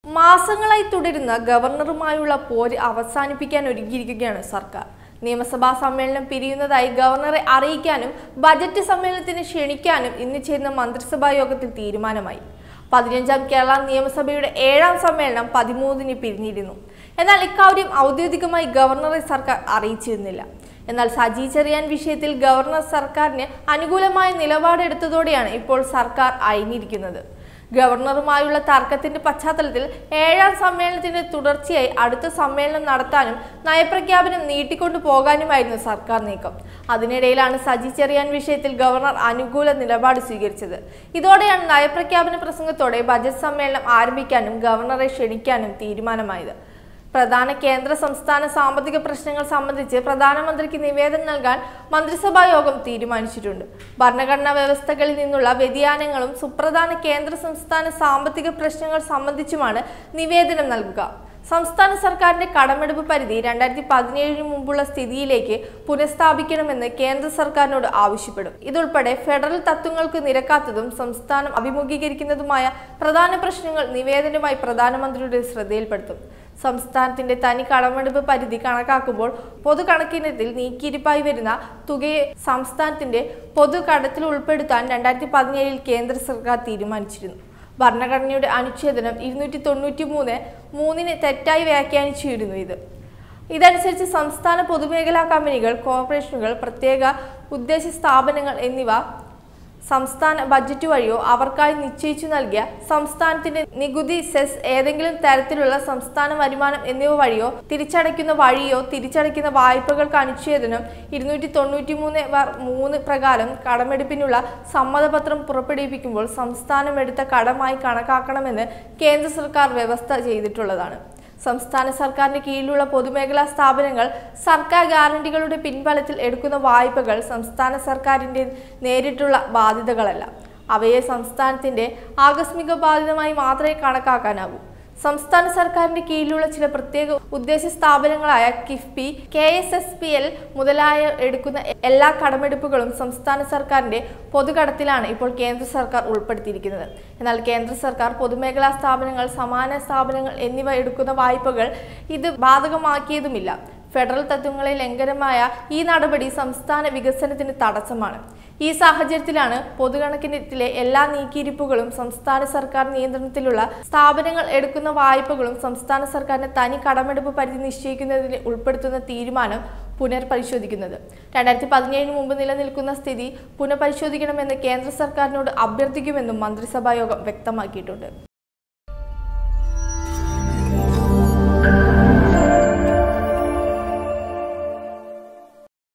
മാസങ്ങളായി തുടരുന്ന ഗവർണറുമായുള്ള പോര് അവസാനിപ്പിക്കാൻ ഒരുങ്ങിയിരിക്കുകയാണ് സർക്കാർ നിയമസഭാ സമ്മേളനം പിരിയുന്നതായി ഗവർണറെ അറിയിക്കാനും ബജറ്റ് സമ്മേളനത്തിന് ക്ഷണിക്കാനും ഇന്ന് ചേരുന്ന മന്ത്രിസഭാ യോഗത്തിൽ തീരുമാനമായി പതിനഞ്ചാം കേരള നിയമസഭയുടെ ഏഴാം സമ്മേളനം പതിമൂന്നിന് പിരിഞ്ഞിരുന്നു എന്നാൽ ഇക്കാര്യം ഔദ്യോഗികമായി ഗവർണറെ സർക്കാർ അറിയിച്ചിരുന്നില്ല എന്നാൽ സജി ചെറിയാൻ വിഷയത്തിൽ ഗവർണർ സർക്കാരിന് അനുകൂലമായ നിലപാടെടുത്തതോടെയാണ് ഇപ്പോൾ സർക്കാർ അയഞ്ഞിരിക്കുന്നത് ഗവർണറുമായുള്ള തർക്കത്തിന്റെ പശ്ചാത്തലത്തിൽ ഏഴാം സമ്മേളനത്തിന്റെ തുടർച്ചയായി അടുത്ത സമ്മേളനം നടത്താനും നയപ്രഖ്യാപനം നീട്ടിക്കൊണ്ടു പോകാനുമായിരുന്നു സർക്കാർ നീക്കം അതിനിടയിലാണ് സജി ചെറിയാൻ വിഷയത്തിൽ ഗവർണർ അനുകൂല നിലപാട് സ്വീകരിച്ചത് ഇതോടെയാണ് നയപ്രഖ്യാപന പ്രസംഗത്തോടെ ബജറ്റ് സമ്മേളനം ആരംഭിക്കാനും ഗവർണറെ ക്ഷണിക്കാനും തീരുമാനമായത് പ്രധാന കേന്ദ്ര സംസ്ഥാന സാമ്പത്തിക പ്രശ്നങ്ങൾ സംബന്ധിച്ച് പ്രധാനമന്ത്രിക്ക് നിവേദനം നൽകാൻ മന്ത്രിസഭാ യോഗം തീരുമാനിച്ചിട്ടുണ്ട് ഭരണഘടനാ വ്യവസ്ഥകളിൽ നിന്നുള്ള വ്യതിയാനങ്ങളും സുപ്രധാന കേന്ദ്ര സംസ്ഥാന സാമ്പത്തിക പ്രശ്നങ്ങൾ സംബന്ധിച്ചുമാണ് നിവേദനം നൽകുക സംസ്ഥാന സർക്കാരിന്റെ കടമെടുപ്പ് പരിധി രണ്ടായിരത്തി പതിനേഴിന് മുമ്പുള്ള സ്ഥിതിയിലേക്ക് പുനഃസ്ഥാപിക്കണമെന്ന് കേന്ദ്ര സർക്കാരിനോട് ആവശ്യപ്പെടും ഇതുൾപ്പെടെ ഫെഡറൽ തത്വങ്ങൾക്ക് നിരക്കാത്തതും സംസ്ഥാനം അഭിമുഖീകരിക്കുന്നതുമായ പ്രധാന പ്രശ്നങ്ങൾ നിവേദനമായി പ്രധാനമന്ത്രിയുടെ ശ്രദ്ധയിൽപ്പെടുത്തും സംസ്ഥാനത്തിന്റെ തനി കടമെടുപ്പ് പരിധി കണക്കാക്കുമ്പോൾ പൊതുകണക്കിനത്തിൽ നീക്കിയിരിപ്പായി വരുന്ന തുകയെ സംസ്ഥാനത്തിന്റെ പൊതു കടത്തിൽ ഉൾപ്പെടുത്താൻ രണ്ടായിരത്തി പതിനേഴിൽ കേന്ദ്ര സർക്കാർ തീരുമാനിച്ചിരുന്നു ഭരണഘടനയുടെ അനുച്ഛേദനം ഇരുന്നൂറ്റി തൊണ്ണൂറ്റി മൂന്ന് മൂന്നിന് തെറ്റായി വ്യാഖ്യാനിച്ചിരുന്നു ഇത് ഇതനുസരിച്ച് സംസ്ഥാന പൊതുമേഖലാ കമ്പനികൾ കോർപ്പറേഷനുകൾ പ്രത്യേക ഉദ്ദേശ സ്ഥാപനങ്ങൾ എന്നിവ സംസ്ഥാന ബജറ്റ് വഴിയോ അവർക്കായി നിശ്ചയിച്ചു നൽകിയ സംസ്ഥാനത്തിന്റെ നികുതി സെസ് ഏതെങ്കിലും തരത്തിലുള്ള സംസ്ഥാന വരുമാനം എന്നിവ വഴിയോ തിരിച്ചടയ്ക്കുന്ന വഴിയോ തിരിച്ചടയ്ക്കുന്ന വായ്പകൾക്ക് അനുച്ഛേദനം ഇരുന്നൂറ്റി തൊണ്ണൂറ്റി മൂന്ന് മൂന്ന് പ്രകാരം കടമെടുപ്പിനുള്ള സമ്മതപത്രം പുറപ്പെടുവിപ്പിക്കുമ്പോൾ സംസ്ഥാനം എടുത്ത കടമായി കണക്കാക്കണമെന്ന് കേന്ദ്ര സർക്കാർ വ്യവസ്ഥ ചെയ്തിട്ടുള്ളതാണ് സംസ്ഥാന സർക്കാരിന് കീഴിലുള്ള പൊതുമേഖലാ സ്ഥാപനങ്ങൾ സർക്കാർ ഗ്യാരണ്ടികളുടെ പിൻബലത്തിൽ എടുക്കുന്ന വായ്പകൾ സംസ്ഥാന സർക്കാരിന്റെ നേരിട്ടുള്ള ബാധ്യതകളല്ല അവയെ സംസ്ഥാനത്തിന്റെ ആകസ്മിക ബാധ്യതമായി മാത്രമേ കണക്കാക്കാനാവൂ സംസ്ഥാന സർക്കാരിന്റെ കീഴിലുള്ള ചില പ്രത്യേക ഉദ്ദേശ സ്ഥാപനങ്ങളായ KIIFB K S S P L മുതലായ എടുക്കുന്ന എല്ലാ കടമെടുപ്പുകളും സംസ്ഥാന സർക്കാരിന്റെ പൊതുകടത്തിലാണ് ഇപ്പോൾ കേന്ദ്ര സർക്കാർ ഉൾപ്പെടുത്തിയിരിക്കുന്നത് എന്നാൽ കേന്ദ്ര സർക്കാർ പൊതുമേഖലാ സ്ഥാപനങ്ങൾ സമാന സ്ഥാപനങ്ങൾ എന്നിവ എടുക്കുന്ന വായ്പകൾ ഇത് ബാധകമാക്കിയതുമില്ല ഫെഡറൽ തത്വങ്ങളെ ലംഘനമായ ഈ നടപടി സംസ്ഥാന വികസനത്തിന് തടസ്സമാണ് ഈ സാഹചര്യത്തിലാണ് പൊതുകണക്കിനത്തിലെ എല്ലാ നീക്കിയിരിപ്പുകളും സംസ്ഥാന സർക്കാർ നിയന്ത്രണത്തിലുള്ള സ്ഥാപനങ്ങൾ എടുക്കുന്ന വായ്പകളും സംസ്ഥാന സർക്കാരിന് തനി കടമെടുപ്പ് പരിധി നിശ്ചയിക്കുന്നതിൽ ഉൾപ്പെടുത്തുന്ന തീരുമാനം പുനർപരിശോധിക്കുന്നത് രണ്ടായിരത്തി പതിനേഴിന് മുമ്പ് നിലനിൽക്കുന്ന സ്ഥിതി പുനഃപരിശോധിക്കണമെന്ന് കേന്ദ്ര സർക്കാരിനോട് അഭ്യർത്ഥിക്കുമെന്നും മന്ത്രിസഭാ യോഗം വ്യക്തമാക്കിയിട്ടുണ്ട്